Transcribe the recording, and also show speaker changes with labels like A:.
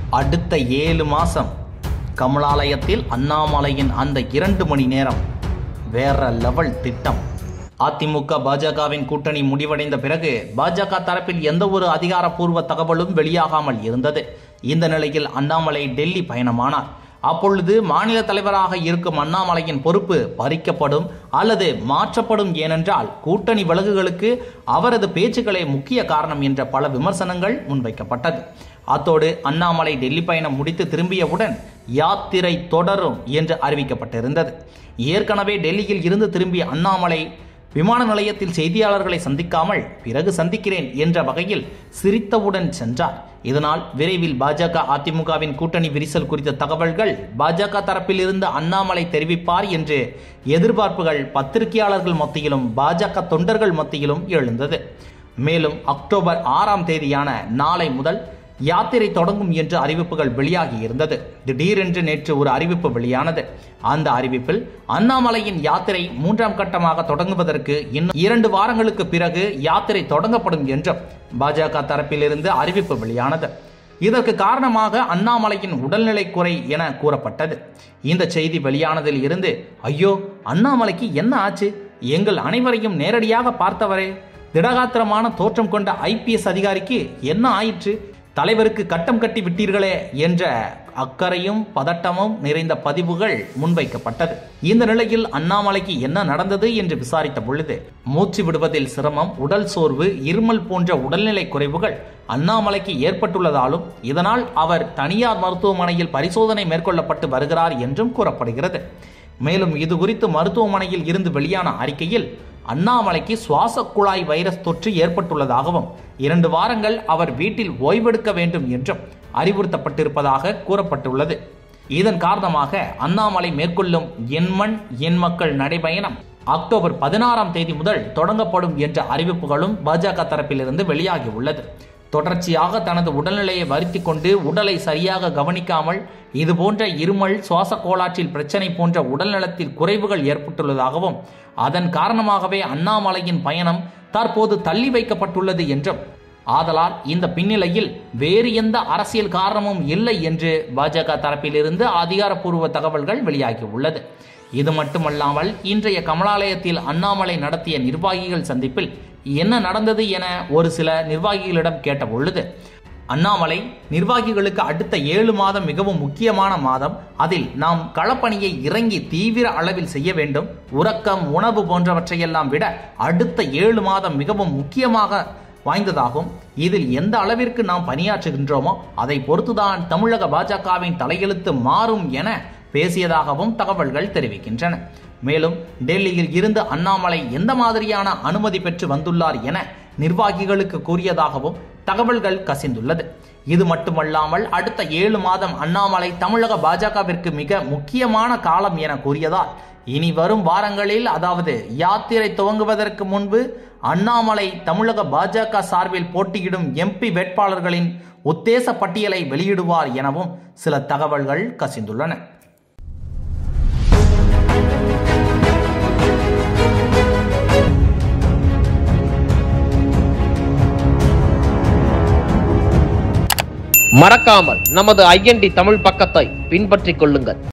A: அடுத்த ஏழு மாசம் கமலாலயத்தில் அண்ணாமலையின் அந்த இரண்டு மணி நேரம் வேற லெவல் திட்டம் அதிமுக பாஜகவின் கூட்டணி முடிவடைந்த பிறகு பாஜக தரப்பில் எந்த ஒரு அதிகாரப்பூர்வ தகவலும் வெளியாகாமல் இருந்தது இந்த நிலையில் அண்ணாமலை டெல்லி பயணமானார் அப்பொழுது மாநில தலைவராக இருக்கும் அண்ணாமலையின் பொறுப்பு பறிக்கப்படும் அல்லது மாற்றப்படும் ஏனென்றால் கூட்டணி விலகுகளுக்கு அவரது பேச்சுக்களே முக்கிய காரணம் என்ற பல விமர்சனங்கள் முன்வைக்கப்பட்டது அத்தோடு அண்ணாமலை டெல்லி பயணம் முடித்து திரும்பியவுடன் யாத்திரை தொடரும் என்று அறிவிக்கப்பட்டிருந்தது ஏற்கனவே டெல்லியில் இருந்து திரும்பிய அண்ணாமலை விமான நிலையத்தில் செய்தியாளர்களை சந்திக்காமல் பிறகு சந்திக்கிறேன் என்ற வகையில் சிரித்தவுடன் சென்றார் இதனால் விரைவில் பாஜக அதிமுகவின் கூட்டணி விரிசல் குறித்த தகவல்கள் பாஜக தரப்பில் இருந்து அண்ணாமலை தெரிவிப்பார் என்று எதிர்பார்ப்புகள் பத்திரிகையாளர்கள் மத்தியிலும் பாஜக தொண்டர்கள் மத்தியிலும் எழுந்தது மேலும் அக்டோபர் ஆறாம் தேதியான நாளை முதல் யாத்திரை தொடங்கும் என்று அறிவிப்புகள் வெளியாகி இருந்தது திடீரென்று நேற்று ஒரு அறிவிப்பு வெளியானது அந்த அறிவிப்பில் அண்ணாமலையின் யாத்திரை மூன்றாம் கட்டமாக தொடங்குவதற்கு இன்னும் இரண்டு வாரங்களுக்கு பிறகு யாத்திரை தொடங்கப்படும் என்றும் பாஜக தரப்பிலிருந்து அறிவிப்பு வெளியானது இதற்கு காரணமாக அண்ணாமலையின் உடல்நிலை குறை என கூறப்பட்டது இந்த செய்தி வெளியானதில் இருந்து ஐயோ அண்ணாமலைக்கு என்ன ஆச்சு எங்கள் அனைவரையும் நேரடியாக பார்த்தவரே திடகாத்திரமான தோற்றம் கொண்ட ஐபிஎஸ் அதிகாரிக்கு என்ன ஆயிற்று தலைவருக்கு கட்டம் கட்டி விட்டீர்களே என்ற அக்கறையும் பதட்டமும் நிறைந்த பதிவுகள் முன்வைக்கப்பட்டது இந்த நிலையில் அண்ணாமலைக்கு என்ன நடந்தது என்று விசாரித்த பொழுது மூச்சு விடுவதில் சிரமம் உடல் சோர்வு இருமல் போன்ற உடல்நிலை குறைவுகள் அண்ணாமலைக்கு ஏற்பட்டுள்ளதாலும் இதனால் அவர் தனியார் மருத்துவமனையில் பரிசோதனை மேற்கொள்ளப்பட்டு வருகிறார் என்றும் கூறப்படுகிறது மேலும் இது குறித்து மருத்துவமனையில் இருந்து வெளியான அறிக்கையில் அண்ணாமலைக்கு சுவாச குழாய் வைரஸ் தொற்று ஏற்பட்டுள்ளதாகவும் இரண்டு வாரங்கள் அவர் வீட்டில் ஓய்வெடுக்க வேண்டும் என்றும் அறிவுறுத்தப்பட்டிருப்பதாக கூறப்பட்டுள்ளது இதன் காரணமாக அண்ணாமலை மேற்கொள்ளும் என் மண் என் மக்கள் நடைபயணம் அக்டோபர் பதினாறாம் தேதி முதல் தொடங்கப்படும் என்ற அறிவிப்புகளும் பாஜக தரப்பிலிருந்து வெளியாகி உள்ளது தொடர்ச்சியாக தனது உடல்நிலையை வருத்தி கொண்டு உடலை சரியாக கவனிக்காமல் இது போன்ற இருமல் சுவாச கோளாற்றில் பிரச்சனை போன்ற உடல்நலத்தில் குறைவுகள் ஏற்பட்டுள்ளதாகவும் அதன் காரணமாகவே அண்ணாமலையின் பயணம் தற்போது தள்ளி வைக்கப்பட்டுள்ளது என்றும் ஆதலால் இந்த பின்னிலையில் வேறு எந்த அரசியல் காரணமும் இல்லை என்று பாஜக தரப்பிலிருந்து அதிகாரப்பூர்வ தகவல்கள் வெளியாகி உள்ளது இது மட்டுமல்லாமல் இன்றைய கமலாலயத்தில் அண்ணாமலை நடத்திய நிர்வாகிகள் சந்திப்பில் என்ன நடந்தது என ஒரு சில நிர்வாகிகளிடம் கேட்ட பொழுது அண்ணாமலை நிர்வாகிகளுக்கு அடுத்த ஏழு மாதம் மிகவும் முக்கியமான மாதம் அதில் நாம் களப்பணியை இறங்கி தீவிர அளவில் செய்ய வேண்டும் உறக்கம் உணவு போன்றவற்றையெல்லாம் விட அடுத்த ஏழு மாதம் மிகவும் முக்கியமாக வாய்ந்ததாகும் இதில் எந்த அளவிற்கு நாம் பணியாற்றுகின்றோமோ அதை பொறுத்துதான் தமிழக பாஜகவின் தலையெழுத்து மாறும் என பேசியதாகவும் தகவல்கள் தெரிவிக்கின்றன மேலும் டெல்லியில் இருந்து அண்ணாமலை எந்த மாதிரியான அனுமதி பெற்று வந்துள்ளார் என நிர்வாகிகளுக்கு கூறியதாகவும் தகவல்கள் கசிந்துள்ளது இது மட்டுமல்லாமல் அடுத்த ஏழு மாதம் அண்ணாமலை தமிழக பாஜகவிற்கு மிக முக்கியமான காலம் என கூறியதால் இனி வரும் வாரங்களில் அதாவது யாத்திரை துவங்குவதற்கு முன்பு அண்ணாமலை தமிழக பாஜக சார்பில் போட்டியிடும் எம்பி வேட்பாளர்களின் உத்தேச பட்டியலை வெளியிடுவார் எனவும் சில தகவல்கள் கசிந்துள்ளன
B: மறக்காமல் நமது ஐஎன்டி தமிழ் பக்கத்தை பின்பற்றிக் கொள்ளுங்கள்